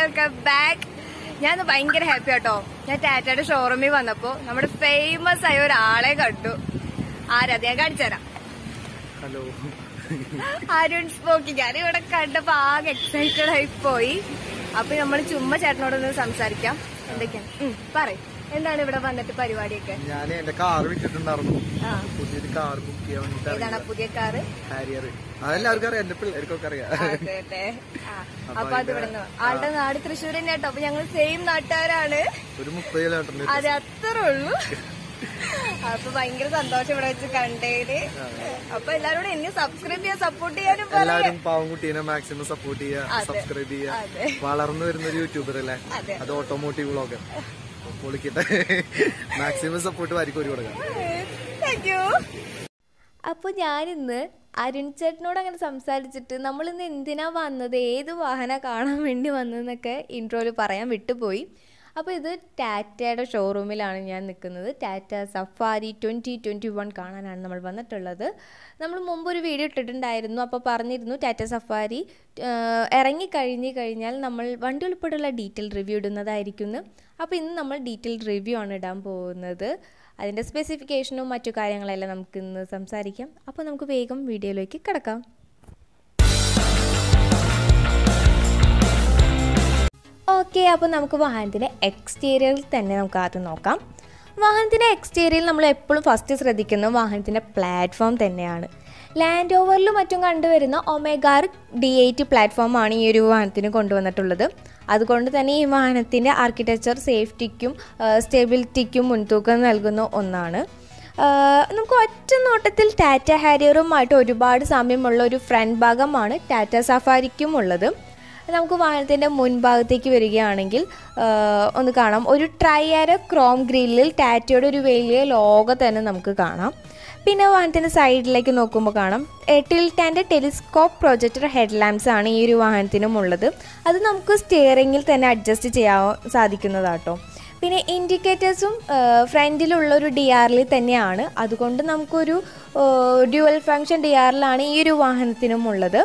Welcome back ഞാൻ ഇന്ന് ഭയങ്കര ഹാപ്പി ആട്ടോ ഞാൻ ടാറ്റയുടെ ഷോറൂമിൽ വന്നപ്പോ നമ്മുടെ ഫേമസ് ആയ ഒരാളെ കണ്ടു ആരത് ഞാൻ കാണിച്ചു തരാം ഹലോ അരുൺ സ്പോക്കി ഞാൻ ഇവിടെ കണ്ടപ്പോ ആകെ എക്സൈറ്റഡ് ആയി പോയി അപ്പൊ നമ്മൾ ചുമ്മാ ചേട്ടനോടൊന്ന് സംസാരിക്കാം എന്തൊക്കെയാണ് ഉം, പറയ് എന്താണ് ഇവിടെ വന്നിട്ട് പരിപാടിയൊക്കെ ഞാൻ എന്റെ കാർ വിറ്റിട്ടുണ്ടായിരുന്നു ആ പുതിയൊരു കാർ ബുക്ക് ചെയ്യാൻ വേണ്ടിട്ട് ഏതാണ് പുതിയ കാറ് ഹാരിയർ അതെല്ലാവർക്കും അറിയാം എന്റെ പിള്ളേർക്കൊക്കെ അറിയാം അതെ അതെ ആ അപ്പൊ അത് ഇവിടെ നിന്ന് ആളുടെ നാട് തൃശ്ശൂർ തന്നെ കേട്ടോ അപ്പൊ ഞങ്ങൾ സെയിം നാട്ടുകാരാണ് ഒരു മുപ്പത് കിലോമീറ്ററിന്റെ അത് അത്രേ ഉള്ളൂ അപ്പൊ ഭയങ്കര സന്തോഷം ഇവിടെ വെച്ച് കണ്ടേല് അപ്പൊ എല്ലാരോടും എന്നെ സബ്സ്ക്രൈബ് ചെയ്യാൻ സപ്പോർട്ട് ചെയ്യാനും പറയാം എല്ലാവരും പാവൻകുട്ടീനെ മാക്സിമം സപ്പോർട്ട് ചെയ്യുക അതെ. സബ്സ്ക്രൈബ് ചെയ്യുക അതെ വളർന്നു വരുന്ന ഒരു യൂട്യൂബർ അല്ലേ അതെ അത് ഓട്ടോമോട്ടീവ് വ്ളോഗർ പൊളിക്കട്ടെ മാക്സിമം സപ്പോർട്ട് വാരിക്കും ഒരു കൊടുക്കാം താങ്ക് യു അപ്പോൾ ഞാനിന്ന് അരുൺ ചേട്ടനോട് അങ്ങനെ സംസാരിച്ചിട്ട് നമ്മളിന്ന് എന്തിനാ വന്നത് ഏത് വാഹനം കാണാൻ വേണ്ടി വന്നതെന്നൊക്കെ ഇൻട്രോയിൽ പറയാൻ വിട്ടുപോയി അപ്പോൾ ഇത് ടാറ്റയുടെ ഷോറൂമിലാണ് ഞാൻ നിൽക്കുന്നത് Tata Safari twenty twenty one കാണാനാണ് നമ്മൾ വന്നിട്ടുള്ളത് നമ്മൾ മുമ്പ് ഒരു വീഡിയോ ഇട്ടിട്ടുണ്ടായിരുന്നു അപ്പോൾ പറഞ്ഞിരുന്നു ടാറ്റ സഫാരി ഇറങ്ങിക്കഴിഞ്ഞ് കഴിഞ്ഞാൽ നമ്മൾ വണ്ടി ഉൾപ്പെടെയുള്ള ഡീറ്റെയിൽ റിവ്യൂ ഇടുന്നതായിരിക്കും എന്ന്. അപ്പോൾ ഇന്ന് നമ്മൾ ഡീറ്റെയിൽ റിവ്യൂ ആണ് ഇടാൻ പോകുന്നത് അതിൻ്റെ സ്പെസിഫിക്കേഷനും മറ്റു കാര്യങ്ങളെല്ലാം നമുക്ക് ഇന്ന് സംസാരിക്കാം അപ്പോൾ നമുക്ക് വേഗം വീഡിയോയിലേക്ക് കിടക്കാം ഓക്കെ അപ്പോൾ നമുക്ക് വാഹനത്തിൻ്റെ എക്സ്റ്റീരിയറിൽ തന്നെ നമുക്ക് ആദ്യം നോക്കാം വാഹനത്തിൻ്റെ എക്സ്റ്റീരിയറിൽ നമ്മൾ എപ്പോഴും ഫസ്റ്റ് ശ്രദ്ധിക്കുന്നത് വാഹനത്തിൻ്റെ പ്ലാറ്റ്ഫോം തന്നെയാണ് ലാൻഡ് ഓവറിലും മറ്റും കണ്ടുവരുന്ന ഒമേഗാർ ഡി എയ്റ്റ് പ്ലാറ്റ്ഫോമാണ് ഈ ഒരു വാഹനത്തിന് കൊണ്ടുവന്നിട്ടുള്ളത് അതുകൊണ്ട് തന്നെ ഈ വാഹനത്തിൻ്റെ ആർക്കിടെക്ചർ സേഫ്റ്റിക്കും സ്റ്റെബിലിറ്റിക്കും മുൻതൂക്കം നൽകുന്ന ഒന്നാണ് ആഹ് നമുക്ക് ഒറ്റ നോട്ടത്തിൽ ടാറ്റ ഹാരിയറുമായിട്ട് ഒരുപാട് സാമ്യമുള്ള ഒരു ഫ്രണ്ട് ഭാഗമാണ് ടാറ്റ സഫാരിക്കും ഉള്ളത് നമുക്ക് വാഹനത്തിൻ്റെ മുൻഭാഗത്തേക്ക് വരികയാണെങ്കിൽ ആഹ് ഒന്ന് കാണാം ഒരു ട്രൈയാര ക്രോം ഗ്രില്ലിൽ ടാറ്റയുടെ ഒരു വലിയ ലോഗോ തന്നെ നമുക്ക് കാണാം പിന്നെ വാഹനത്തിൻ്റെ സൈഡിലേക്ക് നോക്കുമ്പോൾ കാണാം ടിൽറ്റാൻ്റെ ടെലിസ്കോപ്പ് പ്രൊജക്ടർ ഹെഡ് ലാമ്പ്സ് ആണ് ഈ ഒരു വാഹനത്തിനും ഉള്ളത് അത് നമുക്ക് സ്റ്റിയറിങ്ങിൽ തന്നെ അഡ്ജസ്റ്റ് ചെയ്യാൻ സാധിക്കുന്നതാട്ടോ പിന്നെ ഇൻഡിക്കേറ്റേഴ്സും ഫ്രണ്ടിലുള്ള ഒരു ഡി ആറിൽ തന്നെയാണ് അതുകൊണ്ട് നമുക്കൊരു ഡ്യുവൽ ഫങ്ഷൻ ഡി ആറിലാണ് ഈ ഒരു വാഹനത്തിനും ഉള്ളത്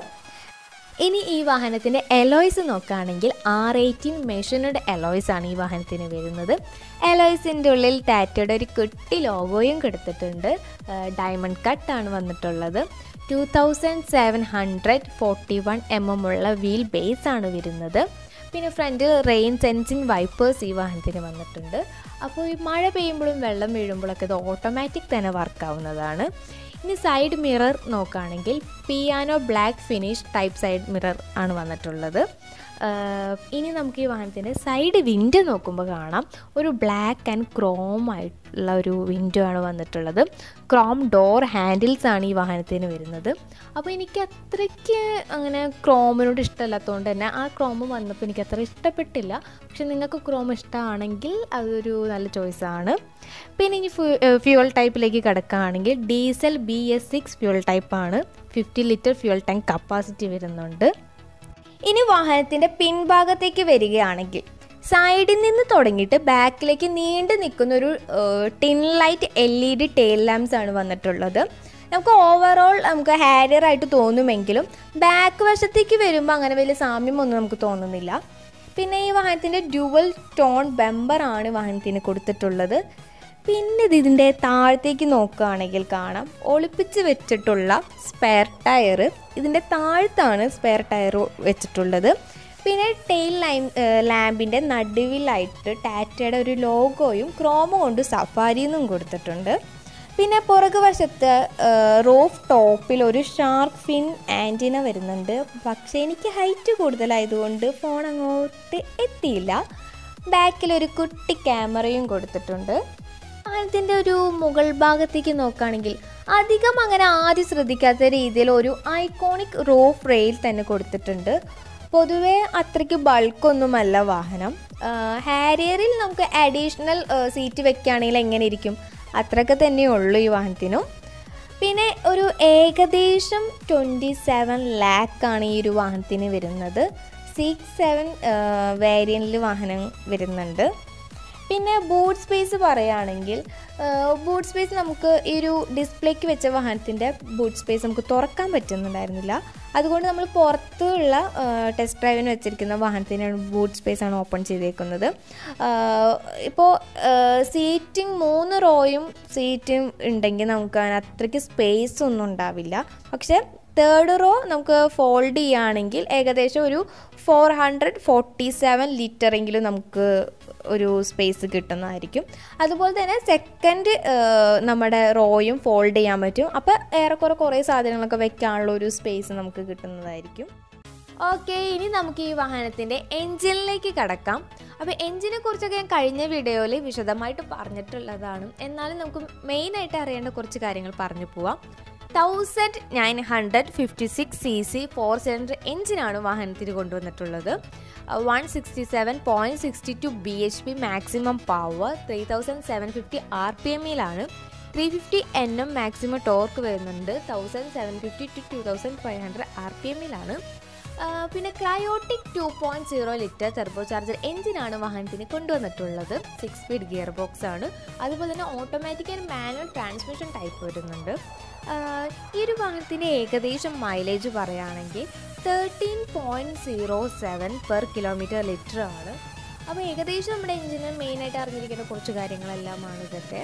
ഇനി ഈ വാഹനത്തിൻ്റെ എലോയ്സ് നോക്കുകയാണെങ്കിൽ ആർ എയ്റ്റീൻ മെഷീനഡ് എലോയ്സ് ആണ് ഈ വാഹനത്തിന് വരുന്നത് എലോയ്സിൻ്റെ ഉള്ളിൽ ടാറ്റയുടെ ഒരു കുട്ടി ലോഗോയും കൊടുത്തിട്ടുണ്ട് ഡയമണ്ട് കട്ടാണ് വന്നിട്ടുള്ളത് two thousand seven hundred forty one M M ഉള്ള വീൽ ബേസ് ആണ് വരുന്നത് പിന്നെ ഫ്രണ്ട് റെയിൻ സെൻസിങ് വൈപ്പേഴ്സ് ഈ വാഹനത്തിന് വന്നിട്ടുണ്ട് അപ്പോൾ ഈ മഴ പെയ്യുമ്പോഴും വെള്ളം വീഴുമ്പോഴൊക്കെ ഇത് ഓട്ടോമാറ്റിക് തന്നെ വർക്കാവുന്നതാണ് ഇനി സൈഡ് മിറർ നോക്കുകയാണെങ്കിൽ piano black finish type side mirror ആണ് വന്നിട്ടുള്ളത് ആഹ് ഇനി നമുക്ക് ഈ വാഹനത്തിൻ്റെ സൈഡ് വിൻഡോ നോക്കുമ്പോൾ കാണാം ഒരു ബ്ലാക്ക് ആൻഡ് ക്രോം ആയിട്ടുള്ള ഒരു വിൻഡോ ആണ് വന്നിട്ടുള്ളത് ക്രോം ഡോർ ഹാൻഡിൽസ് ആണ് ഈ വാഹനത്തിന് വരുന്നത് അപ്പോൾ എനിക്ക് അത്രയ്ക്ക് അങ്ങനെ ക്രോമിനോട് ഇഷ്ടമല്ലാത്തതുകൊണ്ട് തന്നെ ആ ക്രോം വന്നപ്പോൾ എനിക്ക് അത്ര ഇഷ്ടപ്പെട്ടില്ല പക്ഷെ നിങ്ങൾക്ക് ക്രോം ഇഷ്ടമാണെങ്കിൽ അതൊരു നല്ല ചോയ്സാണ് പിന്നെ ഇനി ഫ്യൂവൽ ടൈപ്പിലേക്ക് കിടക്കുകയാണെങ്കിൽ diesel B S six fuel ടൈപ്പാണ് fifty litre fuel tank capacity വരുന്നുണ്ട് ഇനി വാഹനത്തിൻ്റെ പിൻഭാഗത്തേക്ക് വരികയാണെങ്കിൽ സൈഡിൽ നിന്ന് തുടങ്ങിയിട്ട് ബാക്കിലേക്ക് നീണ്ടു നിൽക്കുന്ന ഒരു ടിൻ light L E D tail lamps ആണ് വന്നിട്ടുള്ളത് നമുക്ക് ഓവറോൾ നമുക്ക് ഹാരിയർ ആയിട്ട് തോന്നുമെങ്കിലും ബാക്ക് വശത്തേക്ക് വരുമ്പോൾ അങ്ങനെ വലിയ സാമ്യമൊന്നും നമുക്ക് തോന്നുന്നില്ല പിന്നെ ഈ വാഹനത്തിൻ്റെ ഡ്യുവൽ ടോൺ ബെമ്പറാണ് വാഹനത്തിന് കൊടുത്തിട്ടുള്ളത് പിന്നെ ഇത് ഇതിൻ്റെ താഴത്തേക്ക് നോക്കുകയാണെങ്കിൽ കാണാം ഒളിപ്പിച്ച് വെച്ചിട്ടുള്ള സ്പെയർ ടയർ ഇതിൻ്റെ താഴത്താണ് സ്പെയർ ടയർ വെച്ചിട്ടുള്ളത് പിന്നെ ടെയിൽ ലൈൻ ലാമ്പിൻ്റെ നടുവിലായിട്ട് ടാറ്റയുടെ ഒരു ലോഗോയും ക്രോമോ കൊണ്ട് സഫാരി എന്നും കൊടുത്തിട്ടുണ്ട് പിന്നെ പുറകു വശത്ത് റോഫ് ടോപ്പിൽ ഒരു ഷാർക്ക് ഫിൻ ആൻറ്റിന വരുന്നുണ്ട് പക്ഷേ എനിക്ക് ഹൈറ്റ് കൂടുതലായതുകൊണ്ട് ഫോൺ അങ്ങോട്ട് എത്തിയില്ല ബാക്കിൽ ഒരു കുട്ടി ക്യാമറയും കൊടുത്തിട്ടുണ്ട് അതിൻ്റെ ഒരു മുകൾ ഭാഗത്തേക്ക് നോക്കുകയാണെങ്കിൽ അധികം അങ്ങനെ ആദ്യം ശ്രദ്ധിക്കാത്ത രീതിയിൽ ഒരു ഐക്കോണിക് റോഫ് റെയിൽ തന്നെ കൊടുത്തിട്ടുണ്ട് പൊതുവേ അത്രയ്ക്ക് ബൾക്കൊന്നുമല്ല വാഹനം ഹാരിയറിൽ നമുക്ക് അഡീഷണൽ സീറ്റ് വെക്കുകയാണെങ്കിൽ എങ്ങനെ ഇരിക്കും അത്രയൊക്കെ തന്നെ ഉള്ളൂ ഈ വാഹനത്തിനും പിന്നെ ഒരു ഏകദേശം ട്വൻറ്റി സെവൻ ലാക്കാണ് ഈ ഒരു വാഹനത്തിന് വരുന്നത് സിക്സ് സെവൻ വേരിയൻറ്റിൽ വാഹനം വരുന്നുണ്ട് പിന്നെ ബൂട്ട് സ്പേസ് പറയുകയാണെങ്കിൽ ബൂട്ട് സ്പേസ് നമുക്ക് ഈ ഒരു ഡിസ്പ്ലേക്ക് വെച്ച വാഹനത്തിൻ്റെ ബൂട്ട് സ്പേസ് നമുക്ക് തുറക്കാൻ പറ്റുന്നുണ്ടായിരുന്നില്ല അതുകൊണ്ട് നമ്മൾ പുറത്തുള്ള ടെസ്റ്റ് ഡ്രൈവിന് വെച്ചിരിക്കുന്ന വാഹനത്തിന് ബൂട്ട് സ്പേസ് ആണ് ഓപ്പൺ ചെയ്തേക്കുന്നത് ഇപ്പോൾ സീറ്റിംഗ് മൂന്ന് റോയും സീറ്റും ഉണ്ടെങ്കിൽ നമുക്ക് അതിന് അത്രയ്ക്ക് സ്പേസ് ഒന്നും ഉണ്ടാവില്ല പക്ഷേ തേർഡ് റോ നമുക്ക് ഫോൾഡ് ചെയ്യുകയാണെങ്കിൽ ഏകദേശം ഒരു ഫോർ ഹൺഡ്രഡ് ഫോർട്ടി സെവൻ ലിറ്ററെങ്കിലും നമുക്ക് ഒരു സ്പേസ് കിട്ടുന്നതായിരിക്കും അതുപോലെ തന്നെ സെക്കൻഡ് നമ്മുടെ റോയും ഫോൾഡ് ചെയ്യാൻ പറ്റും അപ്പോൾ ഏറെക്കുറെ കുറേ സാധനങ്ങളൊക്കെ വെക്കാനുള്ള ഒരു സ്പേസ് നമുക്ക് കിട്ടുന്നതായിരിക്കും ഓക്കെ ഇനി നമുക്ക് ഈ വാഹനത്തിൻ്റെ എൻജിനിലേക്ക് കടക്കാം അപ്പോൾ എൻജിനെ കുറിച്ചൊക്കെ ഞാൻ കഴിഞ്ഞ വീഡിയോയിൽ വിശദമായിട്ട് പറഞ്ഞിട്ടുള്ളതാണ് എന്നാലും നമുക്ക് മെയിനായിട്ട് അറിയേണ്ട കുറച്ച് കാര്യങ്ങൾ പറഞ്ഞു പോവാം thousand nine hundred fifty six C C four cylinder എഞ്ചിനാണ് വാഹനത്തിന് കൊണ്ടുവന്നിട്ടുള്ളത് one sixty seven point sixty two B H P maximum power three thousand seven fifty R P എമ്മിലാണ് three fifty N M maximum torque വരുന്നുണ്ട് thousand seven fifty to two thousand five hundred R P എമ്മിലാണ് പിന്നെ Kryotec two point zero litre turbo charger എഞ്ചിനാണ് വാഹനത്തിന് കൊണ്ടുവന്നിട്ടുള്ളത് six speed gear box ആണ് അതുപോലെ തന്നെ automatic and manual transmission type വരുന്നുണ്ട് ഈ ഒരു വാഹനത്തിൻ്റെ ഏകദേശം മൈലേജ് പറയുകയാണെങ്കിൽ thirteen point zero seven per kilometre litre ആണ് അപ്പോൾ ഏകദേശം നമ്മുടെ എഞ്ചിന് മെയിനായിട്ട് അറിഞ്ഞിരിക്കേണ്ട കുറച്ച് കാര്യങ്ങളെല്ലാമാണ് ഇതൊക്കെ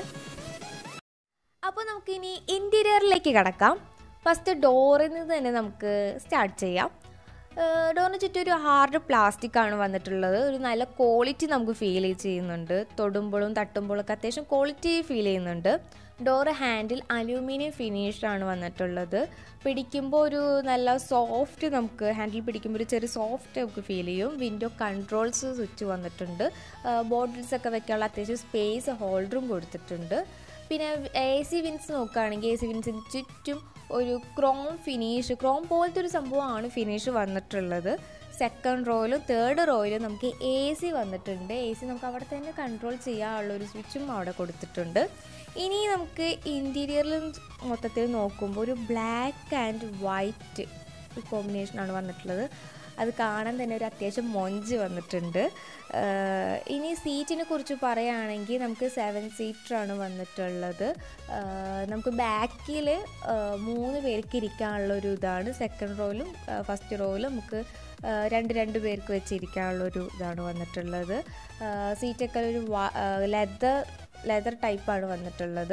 അപ്പോൾ നമുക്കിനി ഇൻറ്റീരിയറിലേക്ക് കടക്കാം ഫസ്റ്റ് ഡോറിൽ നിന്ന് തന്നെ നമുക്ക് സ്റ്റാർട്ട് ചെയ്യാം ഡോറിന് ചുറ്റും ഒരു ഹാർഡ് പ്ലാസ്റ്റിക് ആണ് വന്നിട്ടുള്ളത് ഒരു നല്ല ക്വാളിറ്റി നമുക്ക് ഫീൽ ചെയ്യുന്നുണ്ട് തൊടുമ്പോഴും തട്ടുമ്പോഴൊക്കെ അത്യാവശ്യം ക്വാളിറ്റി ഫീൽ ചെയ്യുന്നുണ്ട് ഡോറ് ഹാൻഡിൽ അലൂമിനിയം ഫിനിഷ്ഡാണ് വന്നിട്ടുള്ളത് പിടിക്കുമ്പോൾ ഒരു നല്ല സോഫ്റ്റ് നമുക്ക് ഹാൻഡിൽ പിടിക്കുമ്പോൾ ഒരു ചെറിയ സോഫ്റ്റ് നമുക്ക് ഫീൽ ചെയ്യും വിൻഡോ കൺട്രോൾസ് സ്വിച്ച് വന്നിട്ടുണ്ട് ബോട്ടിൽസ് ഒക്കെ വെക്കാനുള്ള അത്യാവശ്യം സ്പേസ് ഹോൾഡറും കൊടുത്തിട്ടുണ്ട് പിന്നെ എ സി വിൻസ് നോക്കുകയാണെങ്കിൽ എ സി വിൻസിന് ചുറ്റും ഒരു ക്രോം ഫിനിഷ് ക്രോം പോലത്തെ ഒരു സംഭവമാണ് ഫിനിഷ് വന്നിട്ടുള്ളത് സെക്കൻഡ് റോയിലും തേർഡ് റോയിലും നമുക്ക് എ സി വന്നിട്ടുണ്ട് എ സി നമുക്ക് അവിടെ തന്നെ കൺട്രോൾ ചെയ്യാനുള്ള ഒരു സ്വിച്ചും അവിടെ കൊടുത്തിട്ടുണ്ട് ഇനി നമുക്ക് ഇൻറ്റീരിയറിൽ മൊത്തത്തിൽ നോക്കുമ്പോൾ ഒരു ബ്ലാക്ക് ആൻഡ് വൈറ്റ് കോമ്പിനേഷനാണ് വന്നിട്ടുള്ളത് അത് കാണാൻ തന്നെ ഒരു അത്യാവശ്യം മൊഞ്ച് വന്നിട്ടുണ്ട് ഇനി സീറ്റിനെ കുറിച്ച് പറയുകയാണെങ്കിൽ നമുക്ക് സെവൻ സീറ്ററാണ് വന്നിട്ടുള്ളത് നമുക്ക് ബാക്കിൽ മൂന്ന് പേർക്ക് ഇരിക്കാനുള്ള ഒരു ഇതാണ് സെക്കൻഡ് റോയിലും ഫസ്റ്റ് റോയിലും നമുക്ക് രണ്ട് രണ്ട് പേർക്ക് വെച്ച് ഇരിക്കാനുള്ള ഒരു ഇതാണ് വന്നിട്ടുള്ളത് സീറ്റൊക്കെ ഒരു ലെതർ ലെതർ ടൈപ്പാണ് വന്നിട്ടുള്ളത്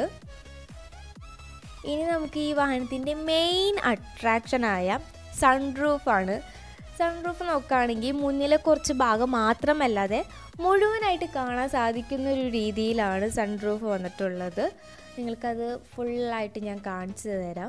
ഇനി നമുക്ക് ഈ വാഹനത്തിൻ്റെ മെയിൻ അട്രാക്ഷനായ സൺറൂഫാണ് സൺറൂഫ് നോക്കുകയാണെങ്കിൽ മുന്നിലെ കുറച്ച് ഭാഗം മാത്രമല്ലാതെ മുഴുവനായിട്ട് കാണാൻ സാധിക്കുന്ന ഒരു രീതിയിലാണ് സൺറൂഫ് വന്നിട്ടുള്ളത് നിങ്ങൾക്കത് ഫുള്ളായിട്ട് ഞാൻ കാണിച്ചു തരാം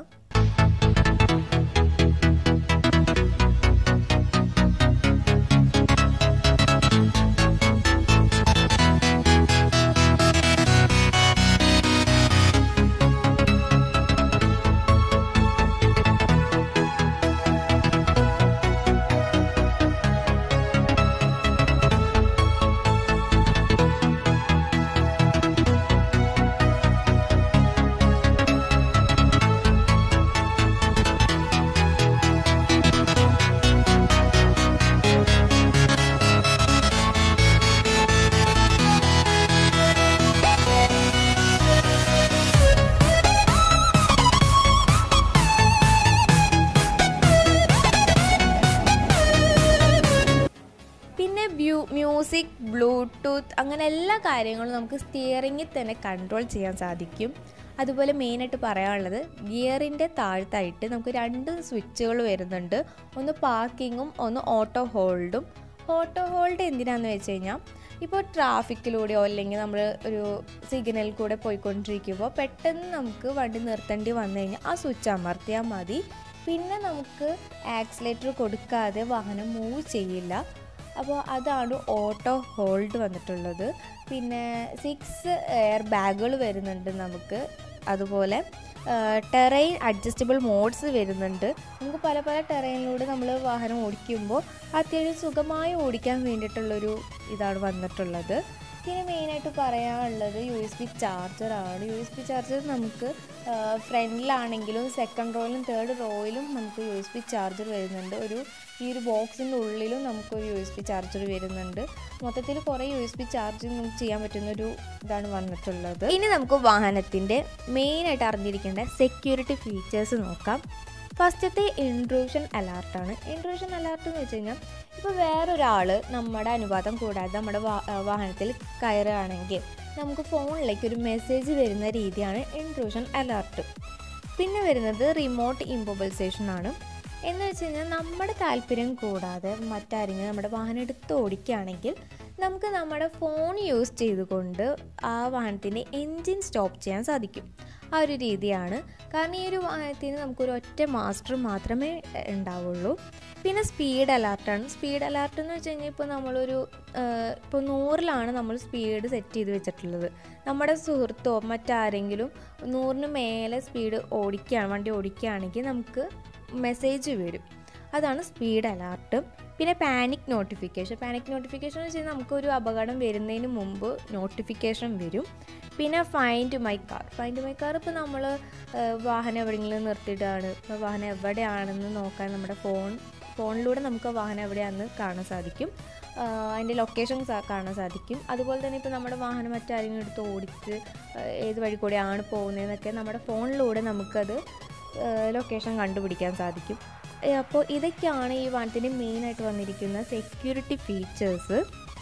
മ്യൂസിക് ബ്ലൂടൂത്ത് അങ്ങനെ എല്ലാ കാര്യങ്ങളും നമുക്ക് സ്റ്റിയറിങ്ങിൽ തന്നെ കൺട്രോൾ ചെയ്യാൻ സാധിക്കും അതുപോലെ മെയിനായിട്ട് പറയാനുള്ളത് ഗിയറിൻ്റെ താഴത്തായിട്ട് നമുക്ക് രണ്ട് സ്വിച്ചുകൾ വരുന്നുണ്ട് ഒന്ന് പാർക്കിങ്ങും ഒന്ന് ഓട്ടോ ഹോൾഡും ഓട്ടോ ഹോൾഡ് എന്തിനാന്ന് വെച്ച് കഴിഞ്ഞാൽ ഇപ്പോൾ ട്രാഫിക്കിലൂടെയോ അല്ലെങ്കിൽ നമ്മൾ ഒരു സിഗ്നൽ കൂടെ പോയിക്കൊണ്ടിരിക്കുമ്പോൾ പെട്ടെന്ന് നമുക്ക് വണ്ടി നിർത്തേണ്ടി വന്നു കഴിഞ്ഞാൽ ആ സ്വിച്ച് അമർത്തിയാൽ മതി പിന്നെ നമുക്ക് ആക്സിലേറ്റർ കൊടുക്കാതെ വാഹനം മൂവ് ചെയ്യില്ല അപ്പോൾ അതാണ് ഓട്ടോ ഹോൾഡ് വന്നിട്ടുള്ളത് പിന്നെ സിക്സ് എയർ ബാഗുകൾ വരുന്നുണ്ട് നമുക്ക് അതുപോലെ ടെറൈൻ അഡ്ജസ്റ്റബിൾ മോഡ്സ് വരുന്നുണ്ട് നമുക്ക് പല പല ടെറൈനിലൂടെ നമ്മൾ വാഹനം ഓടിക്കുമ്പോൾ അത്യാവശ്യം സുഖമായി ഓടിക്കാൻ വേണ്ടിയിട്ടുള്ളൊരു ഇതാണ് വന്നിട്ടുള്ളത് പിന്നെ മെയിനായിട്ട് പറയാനുള്ളത് യു എസ് ബി ചാർജറാണ് യു എസ് ബി ചാർജർ നമുക്ക് ഫ്രണ്ടിലാണെങ്കിലും സെക്കൻഡ് റോയിലും തേർഡ് റോയിലും നമുക്ക് യു എസ് ബി ചാർജർ വരുന്നുണ്ട് ഒരു ഈ ഒരു ബോക്സിൻ്റെ ഉള്ളിലും നമുക്കൊരു യു എസ് ബി ചാർജർ വരുന്നുണ്ട് മൊത്തത്തിൽ കുറേ യു എസ് ബി ചാർജ് നമുക്ക് ചെയ്യാൻ പറ്റുന്ന ഒരു ഇതാണ് വന്നിട്ടുള്ളത് ഇനി നമുക്ക് വാഹനത്തിൻ്റെ മെയിനായിട്ട് അറിഞ്ഞിരിക്കേണ്ട സെക്യൂരിറ്റി ഫീച്ചേഴ്സ് നോക്കാം ഫസ്റ്റത്തെ ഇൻട്രൂഷൻ അലാർട്ടാണ് ഇൻട്രൂഷൻ അലാർട്ട് എന്ന് വെച്ച് കഴിഞ്ഞാൽ ഇപ്പോൾ വേറൊരാൾ നമ്മുടെ അനുവാദം കൂടാതെ നമ്മുടെ വാ- ആ, വാഹനത്തിൽ കയറുകയാണെങ്കിൽ നമുക്ക് ഫോണിലേക്ക് ഒരു മെസ്സേജ് വരുന്ന രീതിയാണ് ഇൻട്രൂഷൻ അലാർട്ട് പിന്നെ വരുന്നത് റിമോട്ട് ഇമ്പോബിൾസേഷൻ ആണ് എന്ന് വെച്ച് കഴിഞ്ഞാൽ നമ്മുടെ താല്പര്യം കൂടാതെ മറ്റാരെങ്കിലും നമ്മുടെ വാഹനം എടുത്ത് ഓടിക്കുകയാണെങ്കിൽ നമുക്ക് നമ്മുടെ ഫോൺ യൂസ് ചെയ്തുകൊണ്ട് ആ വാഹനത്തിൻ്റെ എൻജിൻ സ്റ്റോപ്പ് ചെയ്യാൻ സാധിക്കും ആ ഒരു രീതിയാണ് കാരണം ഈ ഒരു വാഹനത്തിന് നമുക്കൊരു ഒറ്റ മാസ്റ്റർ മാത്രമേ എ, ഉണ്ടാവുള്ളൂ പിന്നെ സ്പീഡ് അലാർട്ടാണ് സ്പീഡ് അലാർട്ട് എന്ന് വെച്ച് കഴിഞ്ഞാൽ ഇപ്പോൾ നമ്മളൊരു ഇപ്പോൾ നൂറിലാണ് നമ്മൾ സ്പീഡ് സെറ്റ് ചെയ്ത് വെച്ചിട്ടുള്ളത് നമ്മുടെ സുഹൃത്തോ മറ്റാരെങ്കിലും നൂറിന് മേലെ സ്പീഡ് ഓടിക്കുകയാണ് വണ്ടി ഓടിക്കുകയാണെങ്കിൽ നമുക്ക് മെസ്സേജ് വരും അതാണ് സ്പീഡ് അലാർട്ട് പിന്നെ പാനിക് നോട്ടിഫിക്കേഷൻ പാനിക് നോട്ടിഫിക്കേഷൻ എന്ന് വെച്ചാൽ നമുക്കൊരു അപകടം വരുന്നതിന് മുമ്പ് നോട്ടിഫിക്കേഷൻ വരും പിന്നെ find my car find my car ഇപ്പോൾ നമ്മൾ വാഹനം എവിടെയെങ്കിലും നിർത്തിയിട്ടാണ് ഇപ്പോൾ വാഹനം എവിടെയാണെന്ന് നോക്കാൻ നമ്മുടെ ഫോൺ ഫോണിലൂടെ നമുക്ക് വാഹനം എവിടെയാണെന്ന് കാണാൻ സാധിക്കും ആ, അതിൻ്റെ ലൊക്കേഷൻ സാ- കാണാൻ സാധിക്കും അതുപോലെ തന്നെ ഇപ്പോൾ നമ്മുടെ വാഹനം മറ്റാരെങ്കിലും എടുത്ത് ഓടിച്ച് ആ, ഏത് വഴി കൂടെയാണ് പോകുന്നതെന്നൊക്കെ നമ്മുടെ ഫോണിലൂടെ നമുക്കത് ലൊക്കേഷൻ കണ്ടുപിടിക്കാൻ സാധിക്കും ഏ, അപ്പോൾ ഇതൊക്കെയാണ് ഈ വാഹനത്തിൻ്റെ മെയിനായിട്ട് വന്നിരിക്കുന്ന security features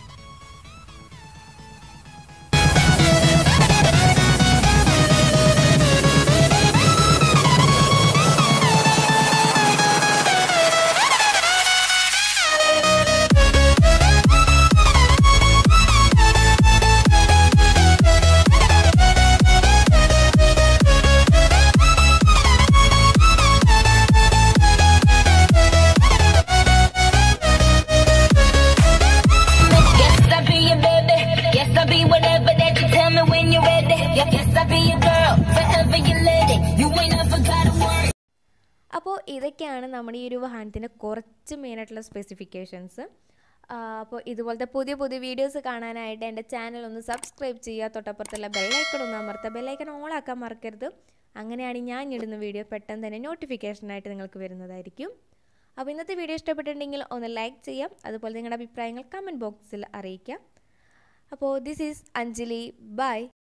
Yes, I'll be your baby. Yes, I'll be whatever that you tell me when you're ready. Yes, yes, I'll be your girl. Forever your lady. You ain't never gotta worry. അപ്പോൾ ഇതൊക്കെയാണ് നമ്മുടെ ഈ ഒരു വാഹനത്തിൻ്റെ കുറച്ച് മെയിനായിട്ടുള്ള specifications അപ്പോൾ ഇതുപോലത്തെ പുതിയ പുതിയ വീഡിയോസ് കാണാനായിട്ട് എൻ്റെ ചാനൽ ഒന്ന് സബ്സ്ക്രൈബ് ചെയ്യുക തൊട്ടപ്പുറത്തുള്ള ബെല്ലൈക്കൺ ഒന്ന് അമർത്തുക ബെല്ലൈക്കൺ ഓൺ ആക്കാൻ മറക്കരുത് അങ്ങനെയാണ് ഞാൻ ഇടുന്ന വീഡിയോ പെട്ടെന്ന് തന്നെ നോട്ടിഫിക്കേഷനായിട്ട് നിങ്ങൾക്ക് വരുന്നതായിരിക്കും അപ്പോൾ ഇന്നത്തെ വീഡിയോ ഇഷ്ടപ്പെട്ടിട്ടുണ്ടെങ്കിൽ ഒന്ന് ലൈക്ക് ചെയ്യാം അതുപോലെ നിങ്ങളുടെ അഭിപ്രായങ്ങൾ കമൻറ്റ് ബോക്സിൽ അറിയിക്കാം അപ്പോൾ ദിസ് ഈസ് അഞ്ജലി ബൈ